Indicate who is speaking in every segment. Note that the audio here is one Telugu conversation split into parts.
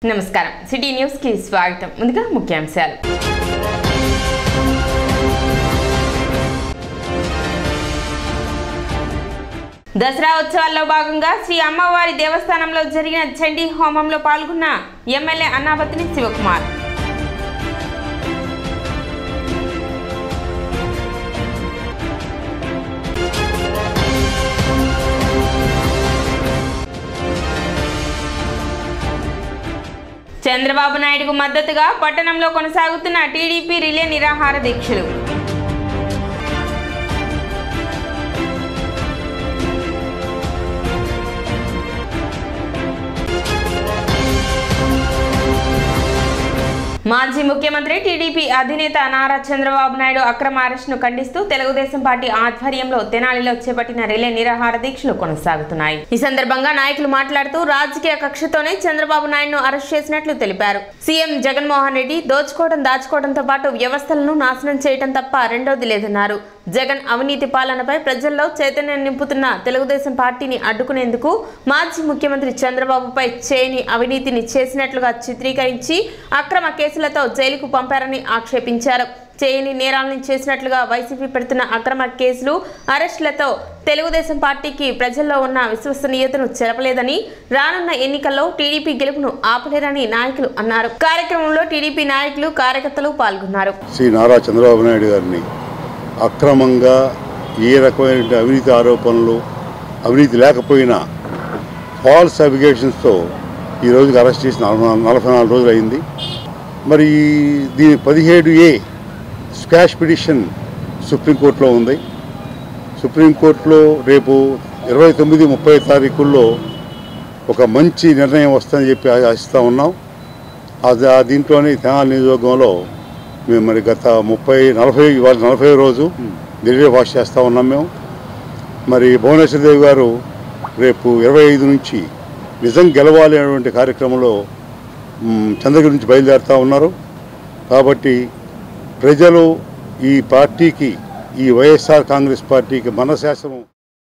Speaker 1: నమస్కారం సిటీ న్యూస్ కి స్వాగతం ముందుగా ముఖ్యాంశాలు దసరా ఉత్సవాల్లో భాగంగా శ్రీ అమ్మవారి దేవస్థానంలో జరిగిన చండీ హోమంలో పాల్గొన్న ఎమ్మెల్యే అన్నాపతిని శివకుమార్ చంద్రబాబు నాయుడుకు మద్దతుగా పట్టణంలో కొనసాగుతున్న టీడీపీ రిలే నిరాహార దీక్షలు మాజీ ముఖ్యమంత్రి టీడీపీ అధినేత నారా చంద్రబాబు నాయుడు అక్రమ అరెస్టును ఖండిస్తూ తెలుగుదేశం పార్టీ ఆధ్వర్యంలో తెనాలిలో చేపట్టిన రిలే నిరాహార దీక్షలు కొనసాగుతున్నాయి ఈ సందర్భంగా నాయకులు మాట్లాడుతూ రాజకీయ కక్షతోనే చంద్రబాబు నాయుడును అరెస్ట్ చేసినట్లు తెలిపారు సీఎం జగన్మోహన్ రెడ్డి దోచుకోవడం దాచుకోవడంతో పాటు వ్యవస్థలను నాశనం చేయడం తప్ప రెండోది లేదన్నారు జగన్ అవినీతి పాలనపై ప్రజల్లో చైతన్యం నింపుతున్న తెలుగుదేశం పార్టీని అడ్డుకునేందుకు మాజీ ముఖ్యమంత్రి చంద్రబాబుపై చేయని అవినీతిని చేసినట్లుగా చిత్రీకరించి అక్రమ కేసులతో జైలుకు పంపారని ఆక్షేపించారు చేయని నేరాలను చేసినట్లుగా వైసీపీ పెడుతున్న అక్రమ కేసులు అరెస్టులతో తెలుగుదేశం పార్టీకి ప్రజల్లో ఉన్న విశ్వసనీయతను చెరపలేదని రానున్న ఎన్నికల్లో టీడీపీ గెలుపును ఆపలేరని నాయకులు అన్నారు కార్యక్రమంలో టీడీపీ నాయకులు కార్యకర్తలు పాల్గొన్నారు
Speaker 2: శ్రీ నారా చంద్రబాబు నాయుడు గారిని అక్రమంగా ఏ రకమైన అవినీతి ఆరోపణలు అవినీతి లేకపోయినా ఫాల్స్ అలిగేషన్స్తో ఈ రోజుకి అరెస్ట్ చేసి నలభై నలభై నాలుగు రోజులు అయింది మరి దీని పదిహేడు ఏ స్క్వాష్ పిటిషన్ సుప్రీంకోర్టులో ఉంది సుప్రీంకోర్టులో రేపు ఇరవై తొమ్మిది ముప్పై తారీఖుల్లో ఒక మంచి నిర్ణయం వస్తుందని చెప్పి ఆశిస్తూ ఉన్నాం అది ఆ దీంట్లోనే తెనాలి నియోజకవర్గంలో మేము మరి గత ముప్పై నలభై ఇవాళ నలభై రోజు ఢిల్లీ వాష్ చేస్తూ ఉన్నాం మేము మరి భువనేశ్వర దేవి గారు రేపు ఇరవై ఐదు నుంచి నిజం గెలవాలి అనేటువంటి కార్యక్రమంలో మ్, చంద్రగిరి నుంచి బయలుదేరుతూ ఉన్నారు కాబట్టి ప్రజలు ఈ పార్టీకి ఈ వైఎస్ఆర్ కాంగ్రెస్ పార్టీకి మనశాసనం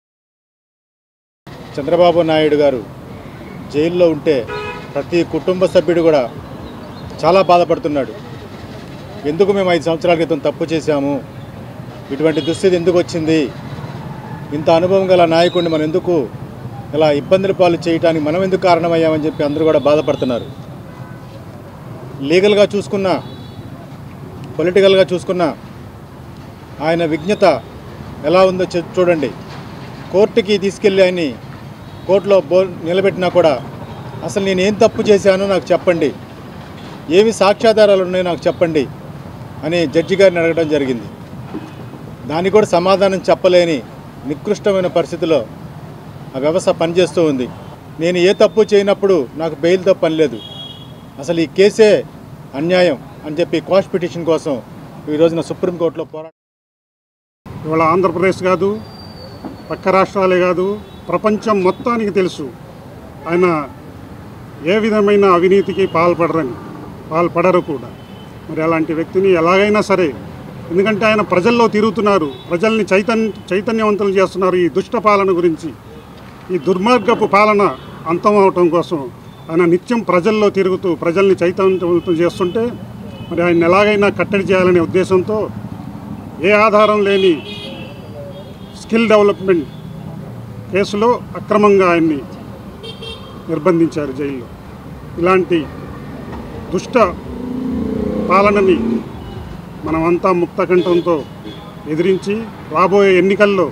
Speaker 3: చంద్రబాబు నాయుడు గారు జైల్లో ఉంటే ప్రతి కుటుంబ సభ్యుడు కూడా చాలా బాధపడుతున్నాడు ఎందుకు మేము ఐదు సంవత్సరాల క్రితం తప్పు చేశాము ఇటువంటి దుస్థితి ఎందుకు వచ్చింది ఇంత అనుభవం గల నాయకుడిని మనం ఎందుకు ఇలా ఇబ్బందుల పాలు చేయడానికి మనం ఎందుకు కారణమయ్యామని చెప్పి అందరూ కూడా బాధపడుతున్నారు లీగల్గా చూసుకున్నా పొలిటికల్గా చూసుకున్నా ఆయన విజ్ఞత ఎలా ఉందో చూ- చూడండి కోర్టుకి తీసుకెళ్ళి ఆయన్ని కోర్టులో బో నిలబెట్టినా కూడా అసలు నేను ఏం తప్పు చేశానో నాకు చెప్పండి ఏమి సాక్ష్యాధారాలు ఉన్నాయో నాకు చెప్పండి అని జడ్జి గారిని అడగడం జరిగింది దానికి కూడా సమాధానం చెప్పలేని నికృష్టమైన పరిస్థితిలో ఆ వ్యవస్థ పనిచేస్తూ ఉంది నేను ఏ తప్పు చేయనప్పుడు నాకు బెయిల్తో పని లేదు అసలు ఈ కేసే అన్యాయం అని చెప్పి క్వాష్ పిటిషన్ కోసం ఈ రోజున సుప్రీంకోర్టులో పోరాటం
Speaker 4: ఇవాళ ఆంధ్రప్రదేశ్ కాదు పక్క రాష్ట్రాలే కాదు ప్రపంచం మొత్తానికి తెలుసు ఆయన ఏ విధమైన అవినీతికి పాల్పడరని పాల్పడరు కూడా మరి అలాంటి వ్యక్తిని ఎలాగైనా సరే ఎందుకంటే ఆయన ప్రజల్లో తిరుగుతున్నారు ప్రజల్ని చైతన్య చైతన్యవంతులు చేస్తున్నారు ఈ దుష్ట పాలన గురించి ఈ దుర్మార్గపు పాలన అంతం అవటం కోసం ఆయన నిత్యం ప్రజల్లో తిరుగుతూ ప్రజల్ని చైతన్యవంతులు చేస్తుంటే మరి ఆయన ఎలాగైనా కట్టడి చేయాలనే ఉద్దేశంతో ఏ ఆధారం లేని స్కిల్ డెవలప్మెంట్ కేసులో అక్రమంగా ఆయన్ని నిర్బంధించారు జైల్లో ఇలాంటి దుష్ట పాలనని మనమంతా ముక్తకంఠంతో ఎదిరించి రాబోయే ఎన్నికల్లో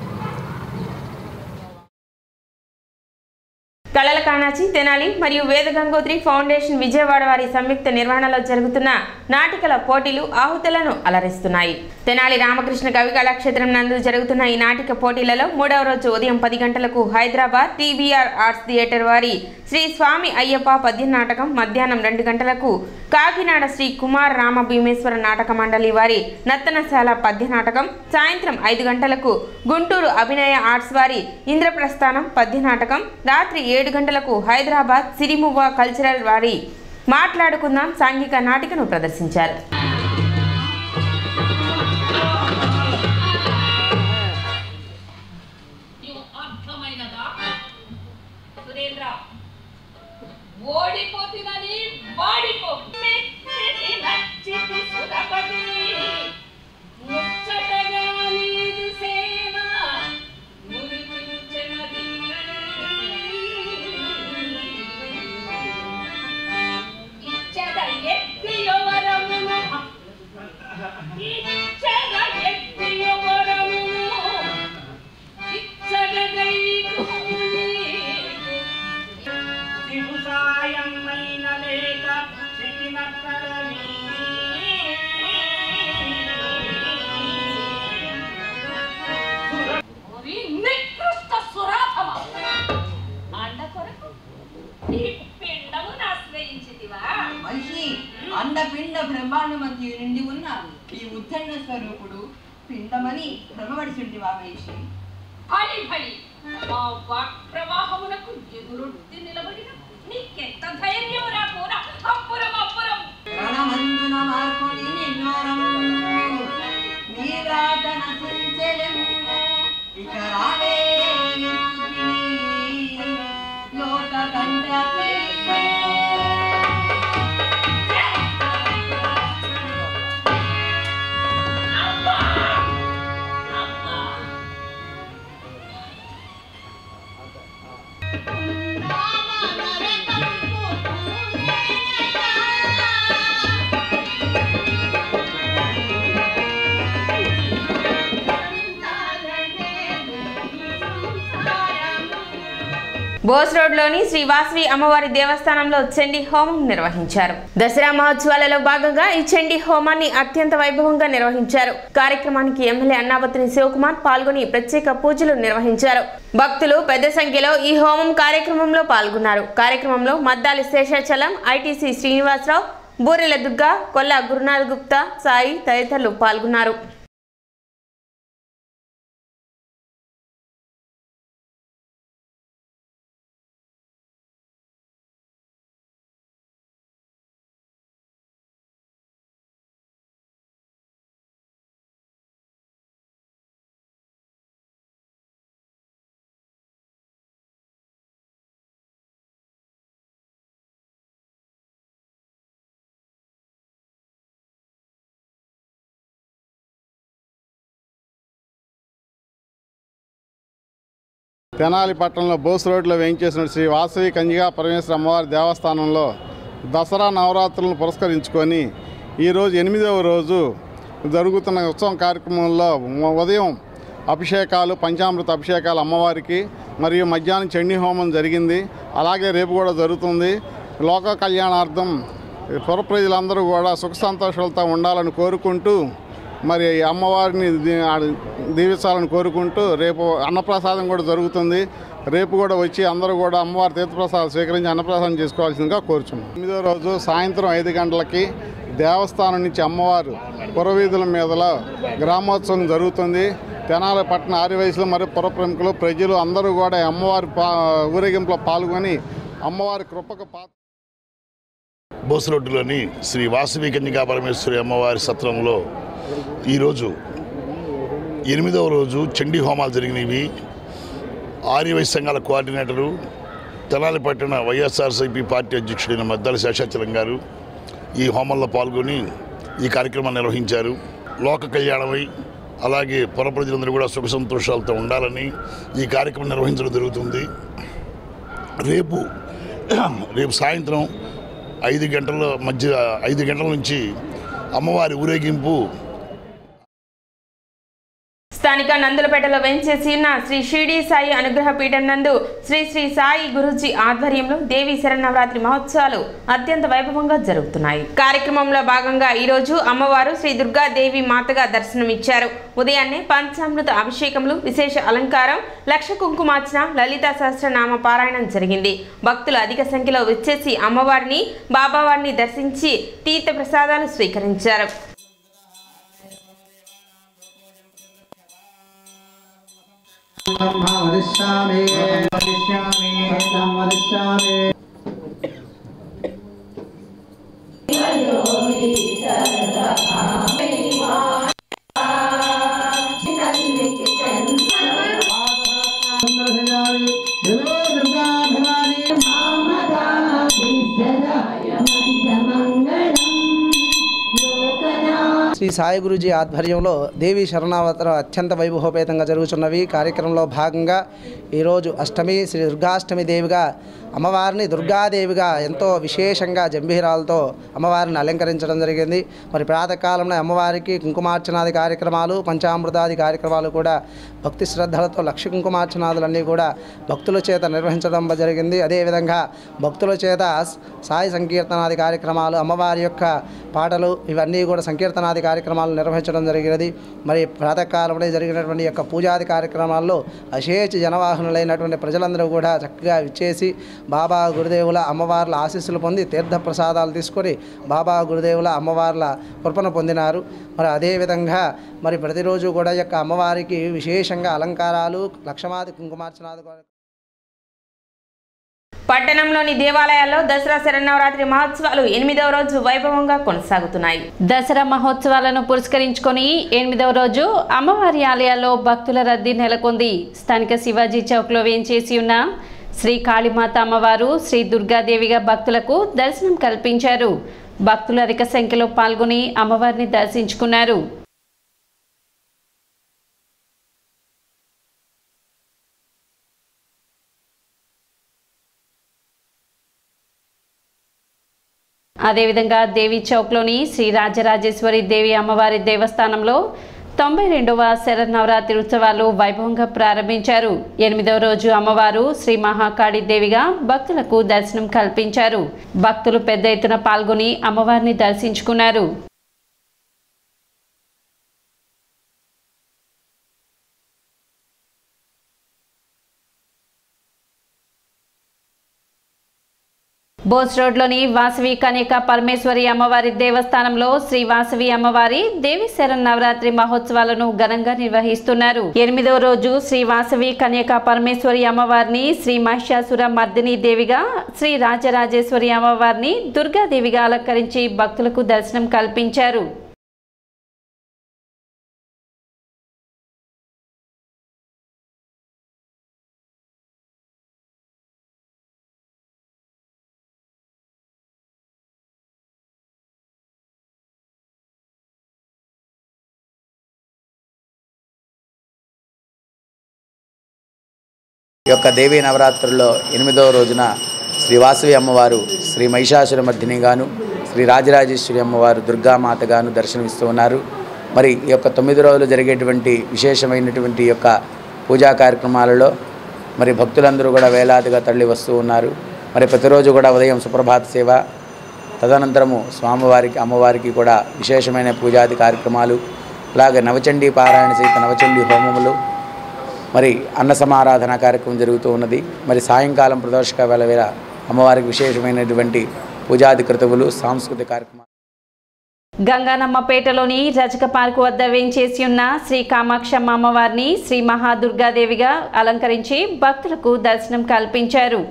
Speaker 1: కళల కాణాచి తెనాలి మరియు వేద గంగోత్రి ఫౌండేషన్ విజయవాడ వారి సంయుక్త నిర్వహణలో జరుగుతున్న నాటికల పోటీలు ఆహుతులను అలరిస్తున్నాయి తెనాలి రామకృష్ణ కవి కళాక్షేత్రం నందు జరుగుతున్న ఈ నాటిక పోటీలలో మూడవ రోజు ఉదయం పది గంటలకు హైదరాబాద్ టీబీఆర్ ఆర్ట్స్ థియేటర్ వారి శ్రీ స్వామి అయ్యప్ప పద్య నాటకం మధ్యాహ్నం రెండు గంటలకు కాకినాడ శ్రీ కుమార్ రామ భీమేశ్వర నాటక మండలి వారి నత్తనశాల పద్య నాటకం సాయంత్రం ఐదు గంటలకు గుంటూరు అభినయ ఆర్ట్స్ వారి ఇంద్రప్రస్థానం పద్య నాటకం రాత్రి ఏడు గంటలకు హైదరాబాద్ సిరిమువ్వ కల్చరల్ వారి మాట్లాడుకుందాం సాంఘిక నాటికను ప్రదర్శించారు
Speaker 5: నీవు అర్థమైనదా సురేంద్ర ఓడిపోతుందని అండపిండ బ్రహ్మాండమంతి నిండి ఉన్న ఈ ఉత్తన్న స్వరూపుడు పిండమని భ్రమపడిచుంటి వామేషి
Speaker 6: ఫలి ఫలి మా వాక్ ప్రవాహమునకు ఎదురొట్టి నిలబడిన నీకెంత ధైర్యం రా కూర అప్పురం అప్పురం
Speaker 5: రణమందున మార్పుని నిన్నోరం నీరాట నశించెలెము ఇక రావే లోక కంటపై
Speaker 1: బోస్ రోడ్లోని శ్రీ వాసవి అమ్మవారి దేవస్థానంలో చండీ హోమం నిర్వహించారు దసరా మహోత్సవాలలో భాగంగా ఈ చండీ హోమాన్ని అత్యంత వైభవంగా నిర్వహించారు కార్యక్రమానికి ఎమ్మెల్యే అన్నాబతిని శివకుమార్ పాల్గొని ప్రత్యేక పూజలు నిర్వహించారు భక్తులు పెద్ద సంఖ్యలో ఈ హోమం కార్యక్రమంలో పాల్గొన్నారు కార్యక్రమంలో మద్దాలి శేషాచలం ఐటీసీ శ్రీనివాసరావు బూరెల దుర్గా కొల్లా గురునాథ్ గుప్తా సాయి తదితరులు పాల్గొన్నారు
Speaker 7: తెనాలి పట్టణంలో బోస్ రోడ్లో వేయించేసిన శ్రీ వాసవి కంజిగా పరమేశ్వర అమ్మవారి దేవస్థానంలో దసరా నవరాత్రులను పురస్కరించుకొని ఈరోజు ఎనిమిదవ రోజు జరుగుతున్న ఉత్సవం కార్యక్రమంలో మ- ఉదయం అభిషేకాలు పంచామృత అభిషేకాలు అమ్మవారికి మరియు మధ్యాహ్నం చండీ హోమం జరిగింది అలాగే రేపు కూడా జరుగుతుంది లోక కళ్యాణార్థం పుర ప్రజలందరూ కూడా సుఖ సంతోషాలతో ఉండాలని కోరుకుంటూ మరి ఈ అమ్మవారిని దీ- ఆ- దీవించాలని కోరుకుంటూ రేపు అన్నప్రసాదం కూడా జరుగుతుంది రేపు కూడా వచ్చి అందరూ కూడా అమ్మవారి తీర్థప్రసాదం స్వీకరించి అన్నప్రసాదం చేసుకోవాల్సిందిగా కోరుచున్నాం ఎనిమిదో రోజు సాయంత్రం ఐదు గంటలకి దేవస్థానం నుంచి అమ్మవారు పురవీధుల మీదలో గ్రామోత్సవం జరుగుతుంది తెనాలి పట్టణ ఆర్యవయసులు మరియు పుర ప్రముఖులు ప్రజలు అందరూ కూడా ఈ అమ్మవారి పా ఊరేగింపులో పాల్గొని అమ్మవారి కృపకు పా
Speaker 8: బోస్ రోడ్డులోని శ్రీ వాసవి కన్యకా పరమేశ్వరి అమ్మవారి సత్రంలో ఈరోజు ఎనిమిదవ రోజు చండీ హోమాలు జరిగినవి ఆర్యవైశ్య సంఘాల కోఆర్డినేటరు తెనాలి పట్టణ వైఎస్ఆర్సీపీ పార్టీ అధ్యక్షుడైన మద్దాల శేషాచలం గారు ఈ హోమంలో పాల్గొని ఈ కార్యక్రమాన్ని నిర్వహించారు లోక కళ్యాణమై అలాగే పుర ప్రజలందరూ కూడా సుఖ సంతోషాలతో ఉండాలని ఈ కార్యక్రమం నిర్వహించడం జరుగుతుంది రేపు రేపు సాయంత్రం ఐదు గంటల మధ్య ఐదు గంటల నుంచి అమ్మవారి ఊరేగింపు
Speaker 1: స్థానిక నందులపేటలో వెంచేసి ఉన్న శ్రీ షిరిడి సాయి అనుగ్రహ పీఠం నందు శ్రీ శ్రీ సాయి గురూజీ ఆధ్వర్యంలో దేవి శరన్నవరాత్రి మహోత్సవాలు అత్యంత వైభవంగా జరుగుతున్నాయి కార్యక్రమంలో భాగంగా ఈ రోజు అమ్మవారు శ్రీ దుర్గా దేవి మాతగా దర్శనమిచ్చారు ఉదయాన్నే పంచామృత అభిషేకములు విశేష అలంకారం లక్ష కుంకుమార్చన లలితా సహస్రనామ పారాయణం జరిగింది భక్తులు అధిక సంఖ్యలో వచ్చేసి అమ్మవారిని బాబావారిని దర్శించి తీర్థ ప్రసాదాలు స్వీకరించారు
Speaker 9: శ్రీ సాయి గురూజీ ఆధ్వర్యంలో దేవి శరణావతరం అత్యంత వైభవపేతంగా జరుగుతున్నవి కార్యక్రమంలో భాగంగా ఈరోజు అష్టమి శ్రీ దుర్గాష్టమి దేవిగా అమ్మవారిని దుర్గాదేవిగా ఎంతో విశేషంగా జంబీరాలతో అమ్మవారిని అలంకరించడం జరిగింది మరి ప్రాతకాలంలో అమ్మవారికి కుంకుమార్చనాది కార్యక్రమాలు పంచామృతాది కార్యక్రమాలు కూడా భక్తి శ్రద్ధలతో లక్ష కుంకుమార్చనాదులన్నీ కూడా భక్తుల చేత నిర్వహించడం జరిగింది అదేవిధంగా భక్తుల చేత సాయి సంకీర్తనాది కార్యక్రమాలు అమ్మవారి యొక్క పాటలు ఇవన్నీ కూడా సంకీర్తనాది కార్యక్రమాలు నిర్వహించడం జరిగినది మరి ప్రాతకాలంలో జరిగినటువంటి యొక్క పూజాది కార్యక్రమాల్లో అశేష జనవాహనులైనటువంటి ప్రజలందరూ కూడా చక్కగా విచ్చేసి బాబా గురుదేవుల అమ్మవార్ల ఆశీస్సులు పొంది తీర్థ ప్రసాదాలు తీసుకొని బాబా గురుదేవుల అమ్మవార్ల కృపను పొందినారు మరి అదేవిధంగా మరి ప్రతిరోజు కూడా ఈ యొక్క అమ్మవారికి విశేషంగా అలంకారాలు లక్షమాది కుంకుమార్చనాది
Speaker 1: పట్టణంలోని దేవాలయాల్లో దసరా శరన్నవరాత్రి మహోత్సవాలు ఎనిమిదవ రోజు వైభవంగా కొనసాగుతున్నాయి
Speaker 10: దసరా మహోత్సవాలను పురస్కరించుకొని ఎనిమిదవ రోజు అమ్మవారి ఆలయాల్లో భక్తుల రద్దీ నెలకొంది స్థానిక శివాజీ చౌక్లో వేంచేసి ఉన్న శ్రీ కాళీమాత అమ్మవారు శ్రీ దుర్గాదేవిగా భక్తులకు దర్శనం కల్పించారు భక్తులు అధిక సంఖ్యలో పాల్గొని అమ్మవారిని దర్శించుకున్నారు అదేవిధంగా దేవి చౌక్లోని శ్రీ రాజరాజేశ్వరి దేవి అమ్మవారి దేవస్థానంలో తొంభై రెండవ శరన్నవరాత్రి ఉత్సవాలు వైభవంగా ప్రారంభించారు ఎనిమిదవ రోజు అమ్మవారు శ్రీ మహాకాళి దేవిగా భక్తులకు దర్శనం కల్పించారు భక్తులు పెద్ద ఎత్తున పాల్గొని అమ్మవారిని దర్శించుకున్నారు బోస్ రోడ్లోని వాసవి కన్యక పరమేశ్వరి అమ్మవారి దేవస్థానంలో శ్రీ వాసవి అమ్మవారి దేవి శరణ్ నవరాత్రి మహోత్సవాలను ఘనంగా నిర్వహిస్తున్నారు ఎనిమిదవ రోజు శ్రీ వాసవి కన్యక పరమేశ్వరి అమ్మవారిని శ్రీ మహిషాసుర మర్దిని దేవిగా శ్రీ రాజరాజేశ్వరి అమ్మవారిని దుర్గాదేవిగా అలంకరించి భక్తులకు దర్శనం కల్పించారు
Speaker 11: ఈ యొక్క దేవీ నవరాత్రుల్లో ఎనిమిదవ రోజున శ్రీ వాసవి అమ్మవారు శ్రీ మహిషాసురమర్దిని గాను శ్రీ రాజరాజేశ్వరి అమ్మవారు దుర్గామాత గాను దర్శనమిస్తూ ఉన్నారు మరి ఈ యొక్క తొమ్మిది రోజులు జరిగేటువంటి విశేషమైనటువంటి యొక్క పూజా కార్యక్రమాలలో మరి భక్తులందరూ కూడా వేలాదిగా తరలి వస్తూ ఉన్నారు మరి ప్రతిరోజు కూడా ఉదయం సుప్రభాత సేవ తదనంతరము స్వామివారికి అమ్మవారికి కూడా విశేషమైన పూజాది కార్యక్రమాలు అలాగే నవచండీ పారాయణ సహిత నవచండీ హోమములు మరి అన్న సమారాధన కార్యక్రమం జరుగుతూ ఉన్నది మరి సాయంకాలం ప్రదోషక వేళ వేళ అమ్మవారికి విశేషమైనటువంటి పూజాది కృతువులు సాంస్కృతిక కార్యక్రమాలు
Speaker 10: గంగానమ్మపేటలోని రజక పార్క్ వద్ద వేంచేసి ఉన్న శ్రీ కామాక్షమ్మ అమ్మవారిని శ్రీ మహాదుర్గాదేవిగా అలంకరించి భక్తులకు దర్శనం కల్పించారు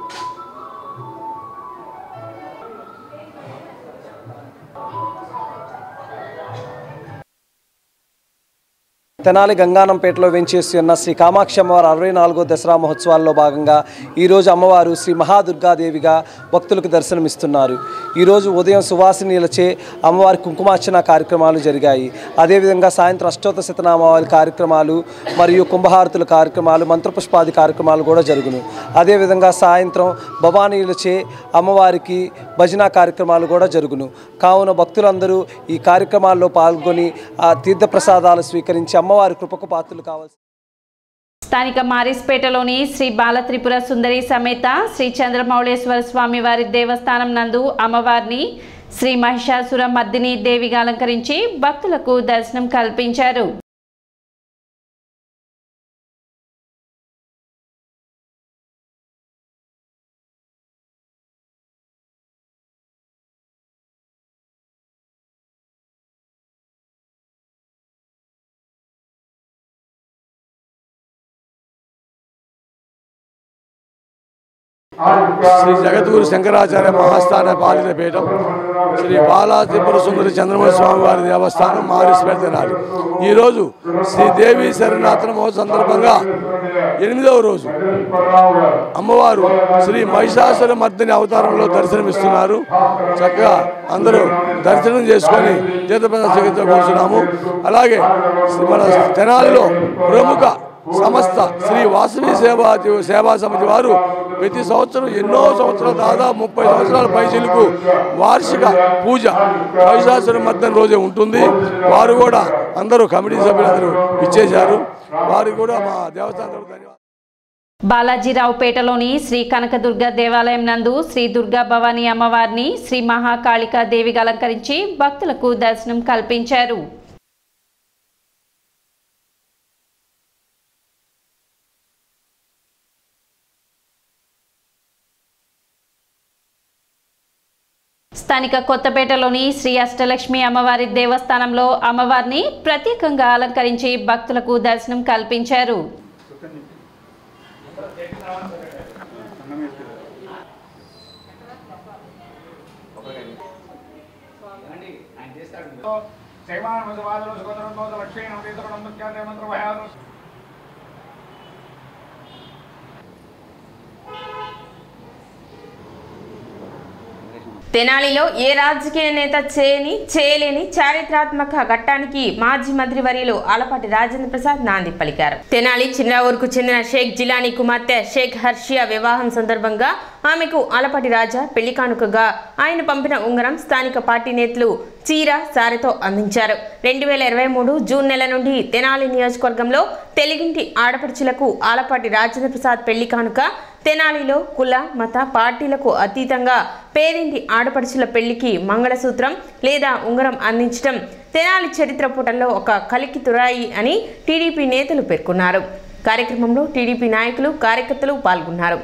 Speaker 12: తెనాలి గంగానంపేటలో వెంచేసి ఉన్న శ్రీ కామాక్షి అమ్మవారు అరవై నాలుగో దసరా మహోత్సవాల్లో భాగంగా ఈరోజు అమ్మవారు శ్రీ మహాదుర్గాదేవిగా భక్తులకు దర్శనమిస్తున్నారు ఈరోజు ఉదయం సువాసినీలచే అమ్మవారి కుంకుమార్చన కార్యక్రమాలు జరిగాయి అదేవిధంగా సాయంత్రం అష్టోత్తర శతనామావళి కార్యక్రమాలు మరియు కుంభహారతుల కార్యక్రమాలు మంత్రపుష్పాది కార్యక్రమాలు కూడా జరుగును అదేవిధంగా సాయంత్రం భవానీలచే అమ్మవారికి భజన కార్యక్రమాలు కూడా జరుగును కావున భక్తులందరూ ఈ కార్యక్రమాల్లో పాల్గొని ఆ తీర్థప్రసాదాలు స్వీకరించి అమ్మవారి కృపకు పాత్రలు కావాల్సి
Speaker 10: స్థానిక మారిస్పేటలోని శ్రీ బాలత్రిపుర సుందరి సమేత శ్రీ చంద్రమౌళేశ్వర స్వామి వారి దేవస్థానం నందు అమ్మవారిని శ్రీ మహిషాసుర మర్దిని దేవిగా అలంకరించి భక్తులకు దర్శనం కల్పించారు
Speaker 13: శ్రీ జగద్గురు శంకరాచార్య మహాస్థాన పాలిత పీఠం శ్రీ బాలా త్రిపుర సుందరి చంద్రమణ స్వామి వారి దేవస్థానం మారిస్పేట తినాలి ఈరోజు శ్రీ దేవి శరణాథన మహోత్సవ సందర్భంగా ఎనిమిదవ రోజు అమ్మవారు శ్రీ మహిషాసుర మర్దిని అవతారంలో దర్శనమిస్తున్నారు చక్కగా అందరూ దర్శనం చేసుకొని తీర్థప్రసాద కూర్చున్నాము అలాగే మన తెనాలిలో ప్రముఖ సమస్త శ్రీ వాసవి సేవా సేవా సమితి వారు ప్రతి సంవత్సరం ఎన్నో సంవత్సరాలు దాదాపు ముప్పై సంవత్సరాల పైసలకు వార్షిక పూజ మహిషాసుర మర్దన రోజే ఉంటుంది వారు కూడా అందరూ కమిటీ సభ్యులందరూ ఇచ్చేశారు వారికి కూడా మా దేవస్థానం తరపున ధన్యవాదాలు
Speaker 10: బాలాజీరావుపేటలోని శ్రీ కనకదుర్గ దేవాలయం నందు శ్రీ దుర్గా భవానీ అమ్మవారిని శ్రీ మహాకాళికా దేవిగా అలంకరించి భక్తులకు దర్శనం కల్పించారు స్థానిక కొత్తపేటలోని శ్రీ అష్టలక్ష్మి అమ్మవారి దేవస్థానంలో అమ్మవారిని ప్రత్యేకంగా అలంకరించి భక్తులకు దర్శనం కల్పించారు
Speaker 1: తెనాలిలో ఏ రాజకీయ నేత చేయని చేయలేని చారిత్రాత్మక ఘట్టానికి మాజీ మంత్రి వర్యులు ఆలపాటి రాజేంద్ర ప్రసాద్ నాంది పలికారు తెనాలి చిన్నావూరుకు చెందిన షేక్ జిలానీ కుమార్తె షేక్ హర్షియా వివాహం సందర్భంగా ఆమెకు ఆలపాటి రాజా పెళ్లి కానుకగా ఆయన పంపిన ఉంగరం స్థానిక పార్టీ నేతలు చీర సారెతో అందించారు రెండు వేల ఇరవై మూడు జూన్ నెల నుండి తెనాలి నియోజకవర్గంలో తెలుగింటి ఆడపడుచులకు ఆలపాటి రాజేంద్ర ప్రసాద్ పెళ్లి కానుక తెనాలిలో కుల మత పార్టీలకు అతీతంగా పేరింటి ఆడపడుచుల పెళ్లికి మంగళసూత్రం లేదా ఉంగరం అందించడం తెనాలి చరిత్ర పుటల్లో ఒక కలికి తురాయి అని టీడీపీ నేతలు పేర్కొన్నారు కార్యక్రమంలో టీడీపీ నాయకులు కార్యకర్తలు పాల్గొన్నారు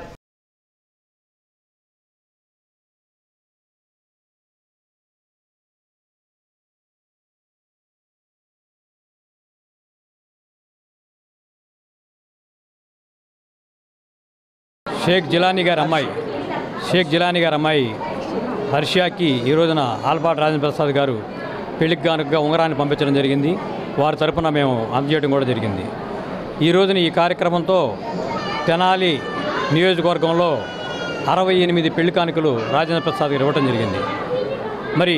Speaker 14: షేక్ జిలానీ గారి అమ్మాయి షేక్ జిలానీ గారి అమ్మాయి హర్షియాకి ఈ రోజున ఆల్పాటి రాజేంద్ర ప్రసాద్ గారు పెళ్లికి గానుకగా ఉంగరాన్ని పంపించడం జరిగింది వారి తరపున మేము అందజేయడం కూడా జరిగింది ఈ రోజున ఈ కార్యక్రమంతో తెనాలి నియోజకవర్గంలో అరవై ఎనిమిది పెళ్లి కానుకలు రాజేంద్ర ప్రసాద్ గారు ఇవ్వడం జరిగింది మరి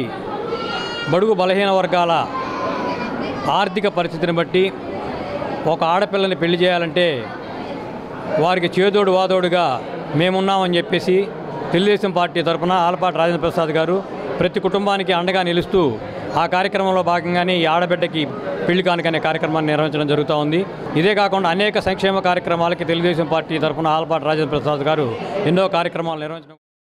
Speaker 14: బడుగు బలహీన వర్గాల ఆర్థిక పరిస్థితిని బట్టి ఒక ఆడపిల్లని పెళ్లి చేయాలంటే వారికి చేదోడు వాదోడుగా మేమున్నామని చెప్పేసి తెలుగుదేశం పార్టీ తరఫున ఆలపాటి రాజేంద్ర ప్రసాద్ గారు ప్రతి కుటుంబానికి అండగా నిలుస్తూ ఆ కార్యక్రమంలో భాగంగానే ఈ ఆడబిడ్డకి పెళ్లి కానుక అనే కార్యక్రమాన్ని నిర్వహించడం జరుగుతూ ఉంది ఇదే కాకుండా అనేక సంక్షేమ కార్యక్రమాలకి తెలుగుదేశం పార్టీ తరఫున ఆలపాటి రాజేంద్ర ప్రసాద్ గారు ఎన్నో కార్యక్రమాలు నిర్వహించడం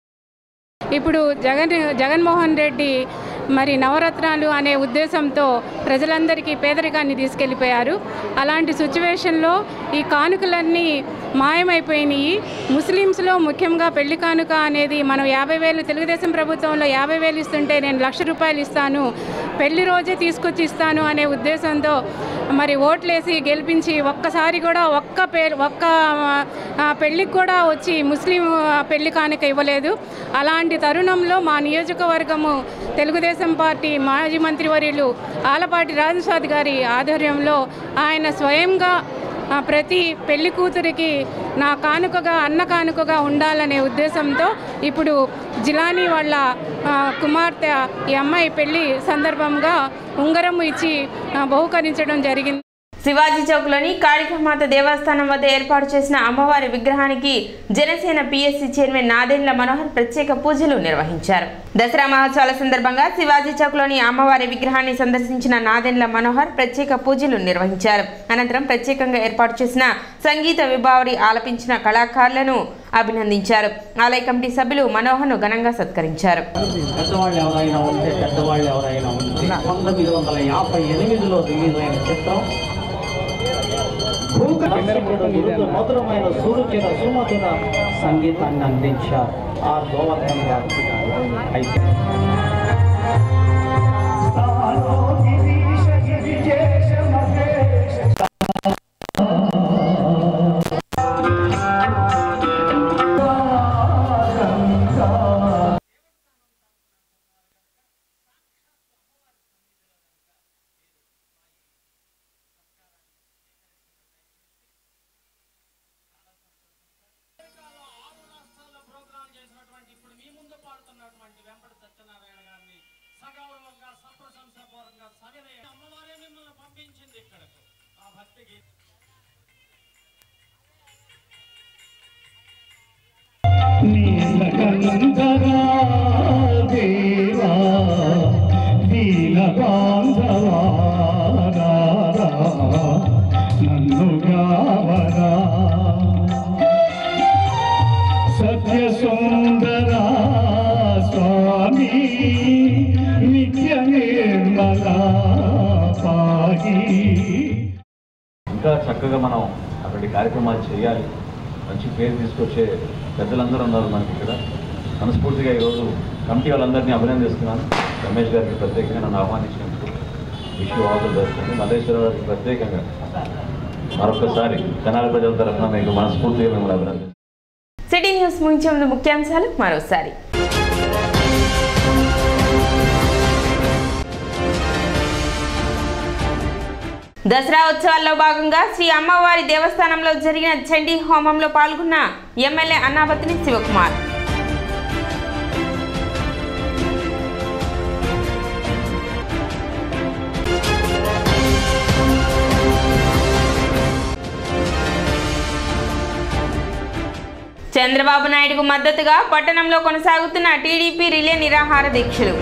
Speaker 15: ఇప్పుడు జగన్ జగన్మోహన్ రెడ్డి మరి నవరత్నాలు అనే ఉద్దేశంతో ప్రజలందరికీ పేదరికాన్ని తీసుకెళ్ళిపోయారు అలాంటి సిచ్యువేషన్లో ఈ కానుకలన్నీ మాయమైపోయినాయి ముస్లిమ్స్లో ముఖ్యంగా పెళ్లి కానుక అనేది మనం యాభై వేలు తెలుగుదేశం ప్రభుత్వంలో యాభై వేలు ఇస్తుంటే నేను లక్ష రూపాయలు ఇస్తాను పెళ్లి రోజే తీసుకొచ్చి ఇస్తాను అనే ఉద్దేశంతో మరి ఓట్లేసి గెలిపించి ఒక్కసారి కూడా ఒక్క పే ఒక్క ఆ, పెళ్ళికి కూడా వచ్చి ముస్లిం ఆ, పెళ్లి కానుక ఇవ్వలేదు అలాంటి తరుణంలో మా నియోజకవర్గము తెలుగుదేశం పార్టీ మాజీ మంత్రివర్యులు ఆలపాటి రాజసాద్ గారి ఆధ్వర్యంలో ఆయన స్వయంగా ఆ, ప్రతి పెళ్లి కూతురికి నా కానుకగా అన్న కానుకగా ఉండాలనే ఉద్దేశంతో ఇప్పుడు జిలానీ వాళ్ళ ఆ, కుమార్తె ఈ అమ్మాయి పెళ్లి సందర్భంగా ఉంగరం ఇచ్చి ఆ, బహుకరించడం జరిగింది
Speaker 1: శివాజీ చౌక్లోని కాళికామాత దేవస్థానం వద్ద ఏర్పాటు చేసిన అమ్మవారి విగ్రహానికి జనసేన పిఎస్సి చైర్మన్ నాదెండ్ల మనోహర్ ప్రత్యేక పూజలు నిర్వహించారు దసరా మహోత్సవాల సందర్భంగా శివాజీ చౌక్లోని అమ్మవారి విగ్రహాన్ని సందర్శించిన నాదెండ్ల మనోహర్ ప్రత్యేక పూజలు నిర్వహించారు అనంతరం ప్రత్యేకంగా ఏర్పాటు చేసిన సంగీత విభావరి ఆలపించిన కళాకారులను అభినందించారు ఆలయ కమిటీ సభ్యులు మనోహర్ను ఘనంగా సత్కరించారు
Speaker 16: పెద్దవాళ్ళు ఎవరైనా ఉంటే పెద్దవాళ్ళు ఎవరైనా ఉంటే పంతొమ్మిది వందల యాభై ఎనిమిదిలో రిలీజ్ అయిన చిత్రం భూకృష్ణుడు మృదు మధురమైన సురుచిర సుమధుర సంగీతాన్ని అందించారు ఆర్ గోవర్ధన్ గారు అయితే
Speaker 17: నీలకంఠరా దేవా దీనబాంధవా రారా, నన్ను గావరా నిత్య నిర్మలా పాహి
Speaker 18: ఇంకా చక్కగా మనం అక్కడి కార్యక్రమాలు చేయాలి మంచి పేరు తీసుకొచ్చే పెద్దలందరూ ఉన్నారు మనకి ఇక్కడ మనస్ఫూర్తిగా ఈరోజు కమిటీ వాళ్ళందరినీ అభినందిస్తున్నాను రమేష్ గారికి ప్రత్యేకంగా నన్ను ఆహ్వానించినందుకు విషయం ఆల్ ద బెస్ట్ అండి మల్లేశ్వర గారికి ప్రత్యేకంగా మరొకసారి తెనాలి ప్రజల తరఫున మీకు మనస్ఫూర్తిగా మిమ్మల్ని అభినందిస్తున్నాను
Speaker 1: సిటీ న్యూస్ ముగించే ముందు ముఖ్యాంశాలు మరోసారి దసరా ఉత్సవాల్లో భాగంగా శ్రీ అమ్మవారి దేవస్థానంలో జరిగిన చండీ హోమంలో పాల్గొన్న ఎమ్మెల్యే అన్నాపతిని శివకుమార్ చంద్రబాబు నాయుడుకు మద్దతుగా పట్టణంలో కొనసాగుతున్న టీడీపీ రిలే నిరాహార దీక్షలు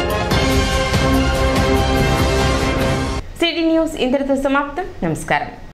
Speaker 1: సిటీ న్యూస్ ఇంతటితో సమాప్తం నమస్కారం